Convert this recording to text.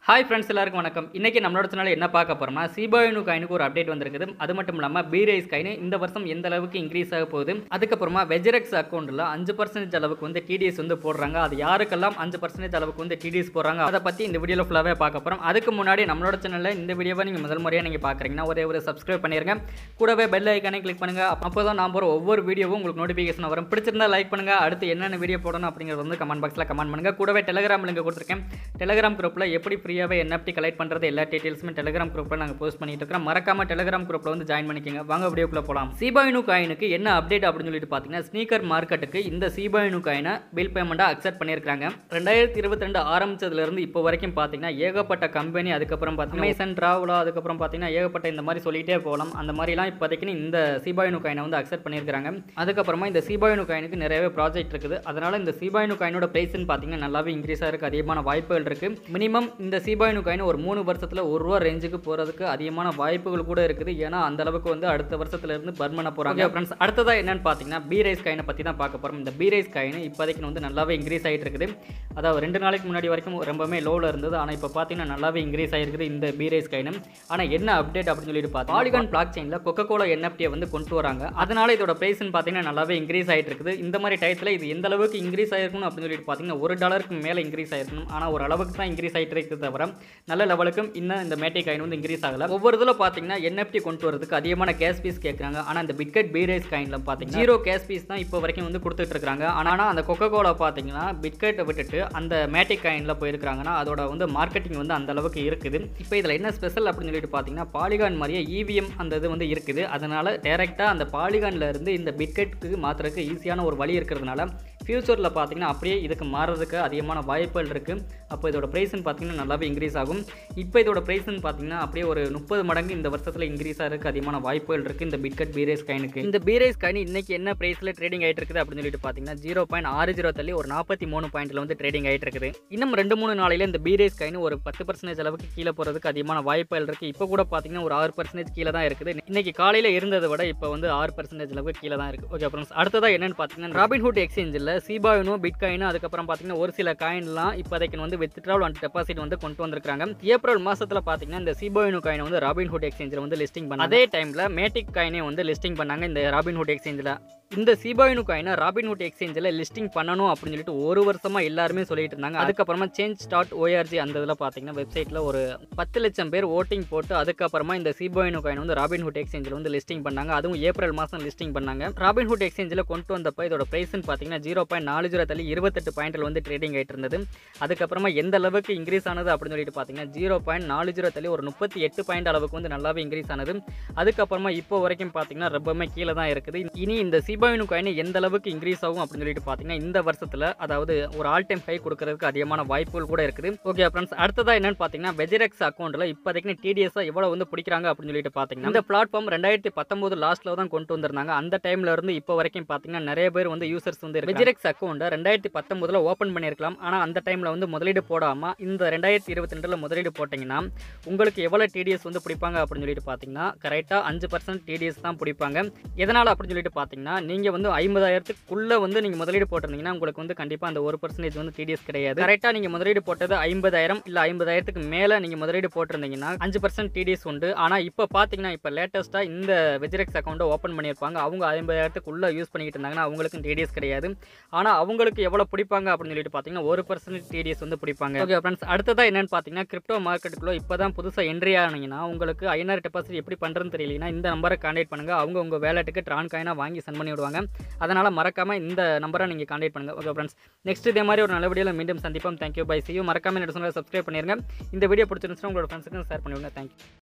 hi friends எல்லாருக்கும் வணக்கம் இன்றைக்கி நம்மளோட சேனல் என்ன பார்க்க போகிறோம்னா சிபாயினு காயினுக்கு ஒரு அப்டேட் வந்திருக்குது அது மட்டும் இல்லாமல் பீரைஸ் காயின் இந்த வருஷம் எந்த அளவுக்கு இன்க்ரீஸ் ஆக போகுது அதுக்கப்புறமா வெஜரெக்ஸ் அக்கௌண்ட்டில் அஞ்சு பர்சன்டேஜ் அளவுக்கு வந்து டிடிஎஸ் வந்து போடுறாங்க அது யாருக்கெல்லாம் அஞ்சு பர்சன்டேஜ் அளவுக்கு வந்து டிடிஎஸ் போடுறாங்க அதை பற்றி இந்த வீடியோவில் ஃபுல்லாகவே பார்க்க போகிறோம் அதுக்கு முன்னாடி நம்மளோட சேனலில் இந்த வீடியோவை நீங்கள் முதல் முறையாக நீங்கள் பார்க்குறீங்கன்னா ஒரே ஒரு சப்ஸ்கிரைப் பண்ணிருங்க கூடவே பெல் ஐக்கானே கிளிக் பண்ணுங்கள் அப்போ தான் நான் போகிற ஒவ்வொரு வீடியோவும் உங்களுக்கு நோட்டிஃபிகேஷன் வரும் பிடிச்சிருந்தா லைக் பண்ணுங்கள் அடுத்து என்னென்ன வீடியோ போடணும் அப்படிங்கிறது வந்து கமெண்ட் பாக்ஸில் கமெண்ட் பண்ணுங்கள் கூடவே டெலிகிராம் லிங்க் கொடுத்துருக்கேன் டெலிகிராம் குரூப்பில் எப்படி ஃப்ரீயாகவே NFT கலெக்ட் பண்ணுறது எல்லா டீட்டெயில்ஸுமே டெலிகிராம் குரூப்பில் நாங்கள் போஸ்ட் பண்ணிட்டு இருக்கிறோம் மறக்காம டெலிகிராம் குரூப்பில் வந்து ஜாயின் பண்ணிக்கோங்க வாங்க வீடியோக்குள்ள போகலாம் சீபாயினு காயினுக்கு என்ன அப்டேட் அப்படின்னு சொல்லிட்டு பார்த்தீங்கன்னா ஸ்னீக்கர் மார்க்கெட்டுக்கு இந்த சீபாயினு காயினை பில் பேமெண்ட்டாக அக்செப்ட் பண்ணியிருக்காங்க ரெண்டாயிரத்தி இருபத்தி ரெண்டு ஆரம்பிச்சதுலேருந்து இப்போ வரைக்கும் பார்த்தீங்கன்னா ஏகப்பட்ட கம்பெனி அதுக்கப்புறம் பார்த்தீங்கன்னா அமேசான் ட்ராவலா அதுக்கப்புறம் பார்த்தீங்கன்னா ஏகப்பட்ட இந்த மாதிரி சொல்லிட்டே போகலாம் அந்த மாதிரிலாம் இப்போதைக்கு இந்த சீபாயினு காயினை வந்து அக்செப்ட் பண்ணியிருக்காங்க அதுக்கப்புறமா இந்த சீபாயினு காயினுக்கு நிறையவே ப்ராஜெக்ட் இருக்குது அதனால இந்த சீபாயினு காயினோட ப்ரைஸ்ன்னு பார்த்தீங்கன்னா நல்லாவே இன்க்ரீஸ் ஆகிறதுக்கு அதிகமான வாய்ப்புகள் இருக்குது மினிமம் இந்த சீபாயினு காயின் ஒரு மூணு வருஷத்தில் ஒரு ரூபா ரேஞ்சுக்கு போகிறதுக்கு அதிகமான வாய்ப்புகள் கூட இருக்குது ஏன்னா அந்த அளவுக்கு வந்து அடுத்த வருஷத்துல இருந்து பர்ன் பண்ண போகிறாங்க ஃப்ரெண்ட்ஸ் அடுத்ததாக என்னன்னு பார்த்தீங்கன்னா பி ரைஸ் காயினை பற்றி தான் பார்க்க போகிறோம் இந்த பி ரைஸ் காயின் இப்போதைக்கு வந்து நல்லாவே இன்க்ரீஸ் ஆகிட்டு இருக்குது அதாவது ரெண்டு நாளைக்கு முன்னாடி வரைக்கும் ரொம்பவே லோவில் இருந்தது ஆனால் இப்போ பார்த்தீங்கன்னா நல்லாவே இன்க்ரீஸ் ஆகிருக்குது இந்த பி ரைஸ் காயின் ஆனால் என்ன அப்டேட் அப்படின்னு சொல்லிட்டு பார்த்தா பாலிகான் பிளாக் செயினில் கொக்கோ கோலா என்எஃப்டியை வந்து கொண்டு வராங்க அதனால இதோட ப்ரைஸ்னு பார்த்தீங்கன்னா நல்லாவே இன்க்ரீஸ் ஆகிட்டு இருக்குது இந்த மாதிரி டயத்தில் இது எந்த அளவுக்கு இன்க்ரீஸ் ஆயிருக்கணும் அப்படின்னு சொல்லிட்டு பார்த்தீங்கன்னா ஒரு டாலருக்கு மேலே இன்க்ரீஸ் ஆயிருக்கணும் ஆனால் ஒரு அளவுக்கு தான் இன்க்ரீஸ் ஆகிட்டு இருக்குது தவிர நல்ல லெவலுக்கும் இன்னும் இந்த மேட்டை காயின் வந்து இன்க்ரீஸ் ஆகல ஒவ்வொரு இதில் பார்த்தீங்கன்னா என்எஃப்டி கொண்டு வரதுக்கு அதிகமான கேஷ் பீஸ் கேட்குறாங்க ஆனால் இந்த பிட்கெட் பீரைஸ் காயினில் பார்த்தீங்கன்னா ஜீரோ கேஷ் பீஸ் தான் இப்போ வரைக்கும் வந்து கொடுத்துட்டு இருக்காங்க ஆனால் அந்த கொக்கோ கோலா பார்த்தீங்கன்னா பிட்கெட்டை விட்டுட்டு அந்த மேட்டிக் காயினில் போயிருக்காங்கன்னா அதோட வந்து மார்க்கெட்டிங் வந்து அந்த அளவுக்கு இருக்குது இப்போ இதில் என்ன ஸ்பெஷல் அப்படின்னு சொல்லிட்டு பார்த்தீங்கன்னா பாலிகான் மாதிரியே இவிஎம் அந்த இது வந்து இருக்குது அதனால டேரெக்டாக அந்த பாலிகான்ல இருந்து இந்த பிட்கெட்டுக்கு மாற்றுறதுக்கு ஈஸியான ஒரு வழி இருக்கிறதுனால ஃப்யூச்சரில் பார்த்தீங்கன்னா அப்படியே இதுக்கு மாறுறதுக்கு அதிகமான வாய்ப்புகள் இருக்குது அப்போ இதோட ப்ரைஸ்னு பார்த்தீங்கன்னா நல்லாவே இன்க்ரீஸ் ஆகும் இப்போ இதோட ப்ரைஸ்னு பார்த்தீங்கன்னா அப்படியே ஒரு முப்பது மடங்கு இந்த வருஷத்தில் இன்க்ரீஸ் ஆகிறதுக்கு அதிகமான வாய்ப்புகள் இருக்குது இந்த பிட்கட் பீரேஸ் காயினுக்கு இந்த பீரேஸ் காயின் இன்னைக்கு என்ன ப்ரைஸில் ட்ரேடிங் ஆகிட்டு இருக்குது அப்படின்னு சொல்லிட்டு பார்த்தீங்கன்னா ஜீரோ பாயிண்ட் ஆறு ஜீரோ தள்ளி ஒரு நாற்பத்தி மூணு பாயிண்ட்டில் வந்து ட்ரேடிங் ஆகிட்டு இருக்குது இன்னும் ரெண்டு மூணு நாளையில் இந்த பீரேஸ் காயின் ஒரு பத்து பர்சன்டேஜ் அளவுக்கு கீழே போகிறதுக்கு அதிகமான வாய்ப்புகள் இருக்குது இப்போ கூட பார்த்தீங்கன்னா ஒரு ஆறு பர்சன்டேஜ் கீழே தான் இருக்குது இன்னைக்கு காலையில் இருந்ததை விட இப்போ வந்து ஆறு பர்சன்டேஜ் அளவுக்கு கீழே தான் இருக்குது ஓகே ஃப்ரெண்ட்ஸ் அடுத்ததாக என்னன்னு பார்த்தீங்கன்னா ராபின்ஹுட் எக்ஸ்சேஞ்சில் சீபாயினும் பிட்காயினும் அதுக்கப்புறம் பார்த்தீங்கன்னா ஒரு சில காயின்லாம் இப்போதைக்கு வந்து வித்ட்ராவல் அண்ட் டெபாசிட் வந்து கொண்டு வந்திருக்காங்க ஏப்ரல் மாசத்துல பார்த்தீங்கன்னா இந்த சீபாயினு காயினை வந்து ராபின்ஹுட் எக்ஸ்சேஞ்சில் வந்து லிஸ்டிங் பண்ணாங்க அதே டைமில் மேட்டிக் காயினை வந்து லிஸ்டிங் பண்ணாங்க இந்த ராபின்ஹுட் எக்ஸ்சேஞ்சில் இந்த சீபாயினு காயினை ராபின்ஹுட் எக்ஸ்சேஞ்சில் லிஸ்டிங் பண்ணணும் அப்படின்னு சொல்லிட்டு ஒரு வருஷமா எல்லாருமே சொல்லிட்டு இருந்தாங்க அதுக்கப்புறமா சேஞ்ச் டாட் ஓஆர்ஜி அந்த இதில் பார்த்தீங்கன்னா வெப்சைட்டில் ஒரு பத்து லட்சம் பேர் ஓட்டிங் போட்டு அதுக்கப்புறமா இந்த சீபாயினு காயின் வந்து ராபின்ஹுட் எக்ஸ்சேஞ்சில் வந்து லிஸ்டிங் பண்ணாங்க அதுவும் ஏப்ரல் மாதம் லிஸ்டிங் பண்ணாங்க ராபின்ஹுட் எக்ஸ்சேஞ்சில் கொண்டு வந்தப்போ இதோட ப்ரைஸ்னு பார்த்தீங்கன்னா ஜீரோ பாயிண்ட் நாலு ஜீரோ தள்ளி இருபத்தெட்டு பாயிண்டில் வந்து ட்ரேடிங் ஆகிட்டு இருந்தது அதுக்கப்புறமா எந்த அளவுக்கு இன்க்ரீஸ் ஆனது அப்படின்னு சொல்லிட்டு பார்த்தீங்கன்னா ஜீரோ பாயிண்ட் நாலு ஜீரோ தள்ளி ஒரு முப்பத்தி எட்டு பாயிண்ட் அளவுக்கு வந்து நல்லாவே இன்க்ரீஸ் ஆனது அதுக்கப்புறமா இப்போ வரைக்கும் பார்த்தீங்கன்னா ரொம்பவுமே கீழே தான் இருக்குது இனி இந்த சிபாயினு காயின் எந்த அளவுக்கு இன்க்ரீஸ் ஆகும் அப்படின்னு சொல்லிட்டு பார்த்தீங்கன்னா இந்த வருஷத்தில் அதாவது ஒரு ஆல் டைம் ஹை கொடுக்கறதுக்கு அதிகமான வாய்ப்புகள் கூட இருக்குது ஓகே ஃப்ரெண்ட்ஸ் அடுத்ததாக என்னன்னு பார்த்தீங்கன்னா வெஜரெக்ஸ் அக்கௌண்ட்டில் இப்போதைக்கு டிடிஎஸ் எவ்வளோ வந்து பிடிக்கிறாங்க அப்படின்னு சொல்லிட்டு பார்த்தீங்கன்னா இந்த பிளாட்ஃபார்ம் ரெண்டாயிரத்தி பத்தொம்போது லாஸ்ட்டில் தான் கொண்டு வந்திருந்தாங்க அந்த டைம்ல இருந்து இப்போ வரைக்கும் பார்த்தீங்கன்னா நிறைய பேர் வந்து யூசர்ஸ் வந்து வெஜரெக்ஸ் அக்கௌண்ட்டை ரெண்டாயிரத்தி பத்தொம்போதில் ஓப்பன் பண்ணியிருக்கலாம் ஆனால் அந்த டைமில் வந்து முதலீடு போடாமல் இந்த ரெண்டாயிரத்தி இருபத்தி ரெண்டில் முதலீடு போட்டிங்கன்னா உங்களுக்கு எவ்வளோ டிடிஎஸ் வந்து பிடிப்பாங்க அப்படின்னு சொல்லிட்டு பார்த்தீங்கன்னா கரெக்டாக அஞ்சு பர்சன்ட் டிடிஎஸ் தான் பிடிப்பாங்க எதனால் அப்படின்னு சொல்லிட்டு பார்த்தீங்கன்னா நீங்கள் வந்து ஐம்பதாயிரத்துக்குள்ளே வந்து நீங்கள் முதலீடு போட்டிருந்தீங்கன்னா உங்களுக்கு வந்து கண்டிப்பாக அந்த ஒரு பர்சன்டேஜ் வந்து டிடிஎஸ் கிடையாது கரெக்டாக நீங்கள் முதலீடு போட்டது ஐம்பதாயிரம் இல்லை ஐம்பதாயிரத்துக்கு மேலே நீங்கள் முதலீடு போட்டிருந்தீங்கன்னா அஞ்சு பர்சன்ட் டிடிஎஸ் உண்டு ஆனால் இப்போ பார்த்தீங்கன்னா இப்போ லேட்டஸ்ட்டாக இந்த வெஜிரெக்ஸ் அக்கௌண்ட்டை ஓப்பன் பண்ணியிருப்பாங்க அவங்க ஐம்பதாயிரத்துக்குள்ளே யூஸ் பண்ணிக்கிட்டு இருந்தாங்கன்னா அவங்களுக்கும் டிடிஎஸ் கிடையாது ஆனால் அவங்களுக்கு எவ்வளோ பிடிப்பாங்க அப்படின்னு சொல்லிட்டு பார்த்தீங்கன்னா ஒரு பர்சன்ட் டிடிஎஸ் வந்து பிடிப்பாங்க ஓகே ஃப்ரெண்ட்ஸ் அடுத்ததாக என்னன்னு பார்த்தீங்கன்னா கிரிப்டோ மார்க்கெட்டுக்குள்ளே இப்போ தான் புதுசாக என்ட்ரி ஆனீங்கன்னா உங்களுக்கு ஐநூறு டெபாசிட் எப்படி பண்ணுறதுன்னு தெரியலனா இந்த நம்பரை கான்டாக்ட் பண்ணுங்கள் அவங்க உங்கள் வேலெட்டுக்கு ட்ரான் காயினாக வாங்கி சென்ட் பண்ணி விடுவாங்க அதனால் மறக்காமல் இந்த நம்பரை நீங்கள் கான்டாக்ட் பண்ணுங்கள் ஓகே ஃப்ரெண்ட்ஸ் நெக்ஸ்ட் இதே மாதிரி ஒரு நல்ல வீடியோவில் மீண்டும் சந்திப்போம் தேங்க்யூ பை சியூ மறக்காமல் என்னோட சேனலை சப்ஸ்கிரைப் பண்ணிருங்க இந்த வீடியோ பிடிச்சிருந்துச்சுன்னா உங்களோட ஃப்ரெண்ட்ஸுக்கு ஷேர் பண்ணிவிடுங்க தேங்க்யூ